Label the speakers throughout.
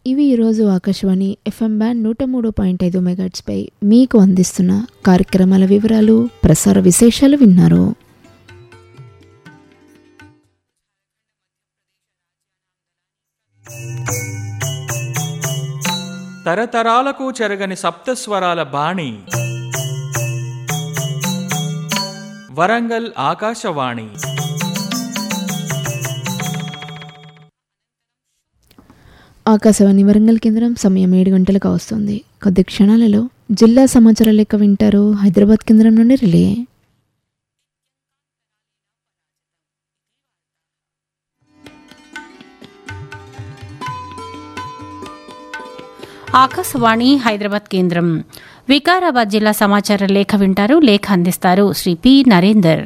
Speaker 1: ఇవి ఈరోజు Akashvani FM band నూట మూడు పాయింట్ ఐదు మెగాట్స్పై మీకు అందిస్తున్న కార్యక్రమాల వివరాలు ప్రసార విశేషాలు విన్నారు
Speaker 2: తరతరాలకు చెరగని సప్తస్వరాల బాణి వరంగల్ ఆకాశవాణి
Speaker 1: ఆకాశవాణి వరంగల్ కేంద్రం సమయం ఏడు గంటలకు వస్తుంది కొద్ది క్షణాలలో జిల్లా సమాచార లెక్క వింటారు హైదరాబాద్ కేంద్రం నుండి రిలే
Speaker 3: ఆకాశవాణి హైదరాబాద్ కేంద్రం వికారాబాద్ జిల్లా సమాచార లేఖ వింటారు లేఖ అందిస్తారు శ్రీ పి నరేందర్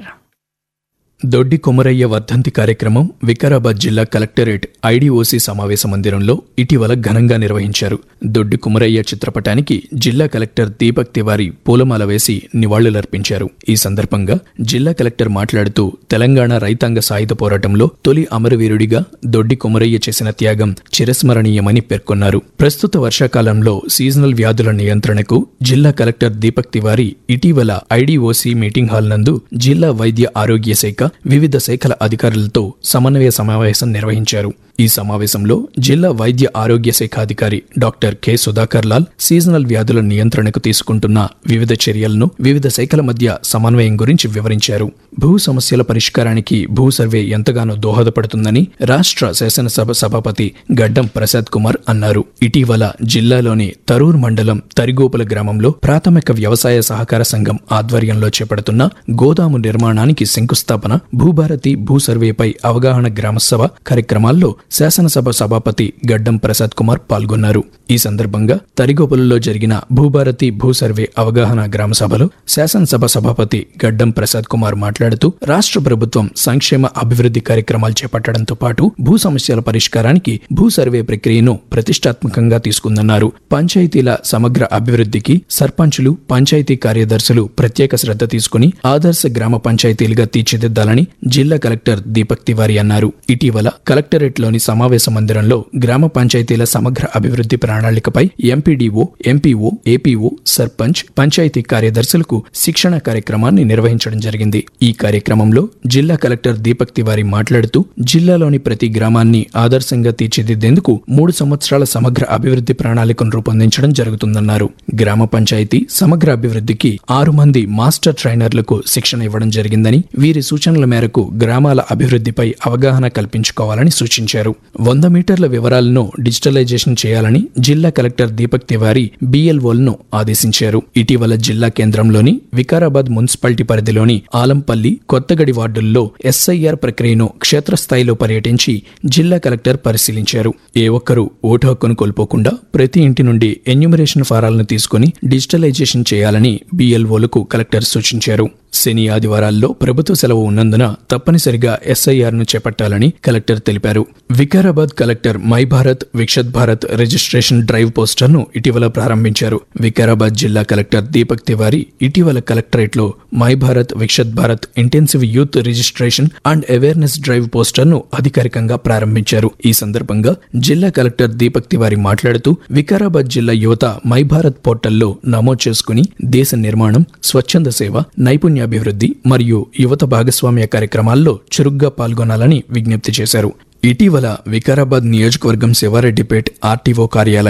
Speaker 4: దొడ్డి కొమరయ్య వర్ధంతి కార్యక్రమం వికారాబాద్ జిల్లా కలెక్టరేట్ ఐడీఓసీ సమావేశ మందిరంలో ఇటీవల ఘనంగా నిర్వహించారు దొడ్డి కొమరయ్య చిత్రపటానికి జిల్లా కలెక్టర్ దీపక్ తివారీ పూలమాల వేసి నివాళులర్పించారు ఈ సందర్భంగా జిల్లా కలెక్టర్ మాట్లాడుతూ తెలంగాణ రైతాంగ సాయుధ పోరాటంలో తొలి అమరవీరుడిగా దొడ్డి కొమరయ్య చేసిన త్యాగం చిరస్మరణీయమని పేర్కొన్నారు ప్రస్తుత వర్షాకాలంలో సీజనల్ వ్యాధుల నియంత్రణకు జిల్లా కలెక్టర్ దీపక్ తివారీ ఇటీవల ఐడీఓసీ మీటింగ్ హాల్ నందు జిల్లా వైద్య ఆరోగ్య శాఖ వివిధ శాఖల అధికారులతో సమన్వయ సమావేశం నిర్వహించారు ఈ సమావేశంలో జిల్లా వైద్య ఆరోగ్య శాఖ అధికారి doctor K Sudhakar Lal seasonal వ్యాధుల నియంత్రణకు తీసుకుంటున్న వివిధ చర్యలను వివిధ శాఖల మధ్య సమన్వయం గురించి వివరించారు భూ సమస్యల పరిష్కారానికి భూ సర్వే ఎంతగానో దోహదపడుతుందని రాష్ట్ర శాసనసభ సభాపతి గడ్డం ప్రసాద్ కుమార్ అన్నారు ఇటీవల జిల్లాలోని తరూర్ మండలం తరిగోపుల గ్రామంలో ప్రాథమిక వ్యవసాయ సహకార సంఘం ఆధ్వర్యంలో చేపడుతున్న గోదాము నిర్మాణానికి శంకుస్థాపన భూభారతి భూ సర్వేపై అవగాహన గ్రామసభ కార్యక్రమాల్లో శాసనసభ సభాపతి గడ్డం ప్రసాద్ కుమార్ పాల్గొన్నారు ఈ సందర్భంగా తరిగోపులలో జరిగిన భూభారతి భూ సర్వే అవగాహన గ్రామ సభలో శాసనసభ సభాపతి గడ్డం ప్రసాద్ కుమార్ మాట్లాడుతూ రాష్ట్ర ప్రభుత్వం సంక్షేమ అభివృద్ధి కార్యక్రమాలు చేపట్టడంతో పాటు భూ సమస్యల పరిష్కారానికి భూ సర్వే ప్రక్రియను ప్రతిష్టాత్మకంగా తీసుకుందన్నారు పంచాయతీల సమగ్ర అభివృద్ధికి సర్పంచులు పంచాయతీ కార్యదర్శులు ప్రత్యేక శ్రద్ధ తీసుకుని ఆదర్శ గ్రామ పంచాయతీలుగా తీర్చిదిద్దాలని జిల్లా కలెక్టర్ దీపక్ తివారీ అన్నారు ఇటీవల కలెక్టరేట్లోని సమావేశ మందిరంలో గ్రామ పంచాయతీల సమగ్ర అభివృద్ధి ప్రణాళికపై MPDO MPO APO sarpanch panchayat కార్యదర్శులకు శిక్షణ కార్యక్రమాన్ని నిర్వహించడం జరిగింది ఈ కార్యక్రమంలో జిల్లా కలెక్టర్ దీపక్ తివారీ మాట్లాడుతూ జిల్లాలోని ప్రతి గ్రామాన్ని ఆదర్శంగా తీర్చిదిద్దేందుకు మూడు సంవత్సరాల సమగ్ర అభివృద్ధి ప్రణాళికను రూపొందించడం జరుగుతుందన్నారు గ్రామ పంచాయతీ సమగ్ర అభివృద్ధికి ఆరు మంది మాస్టర్ ట్రైనర్లకు శిక్షణ ఇవ్వడం జరిగిందని వీరి సూచనల మేరకు గ్రామాల అభివృద్ధిపై అవగాహన కల్పించుకోవాలని సూచించారు వంద మీటర్ల వివరాలను డిజిటలైజేషన్ చేయాలని జిల్లా కలెక్టర్ దీపక్ తివారీ బిఎల్ఓలను ఆదేశించారు ఇటీవల జిల్లా కేంద్రంలోని వికారాబాద్ మున్సిపాలిటీ పరిధిలోని ఆలంపల్లి కొత్తగడి వార్డుల్లో ఎస్ఐఆర్ ప్రక్రియను క్షేత్రస్థాయిలో పర్యటించి జిల్లా కలెక్టర్ పరిశీలించారు ఏ ఒక్కరూ ఓటు హక్కును కోల్పోకుండా ప్రతి ఇంటి నుండి ఎన్యూమరేషన్ ఫారాలను తీసుకుని డిజిటలైజేషన్ చేయాలని బిఎల్ఓలకు కలెక్టర్ సూచించారు శని ఆదివారాల్లో ప్రభుత్వ సెలవు ఉన్నందున తప్పనిసరిగా ఎస్ఐఆర్ ను చేపట్టాలని కలెక్టర్ తెలిపారు Vikarabad collector my Bharat Viksit Bharat registration drive poster ను ఇటీవల ప్రారంభించారు వికారాబాద్ జిల్లా కలెక్టర్ దీపక్ తివారీ ఇటీవల కలెక్టరేట్ లో my Bharat Viksit Bharat intensive youth registration and awareness drive poster ను అధికారికంగా ప్రారంభించారు ఈ సందర్భంగా జిల్లా కలెక్టర్ దీపక్ తివారీ మాట్లాడుతూ వికారాబాద్ జిల్లా యువత మై భారత్ పోర్టల్లో నమోదు చేసుకుని దేశ నిర్మాణం స్వచ్ఛంద సేవ నైపుణ్యాభివృద్ధి మరియు యువత భాగస్వామ్య కార్యక్రమాల్లో చురుగ్గా పాల్గొనాలని విజ్ఞప్తి చేశారు ఇటీవల వికారాబాద్ నియోజకవర్గం శివారెడ్డిపేట్ ఆర్టీఓ కార్యాలయం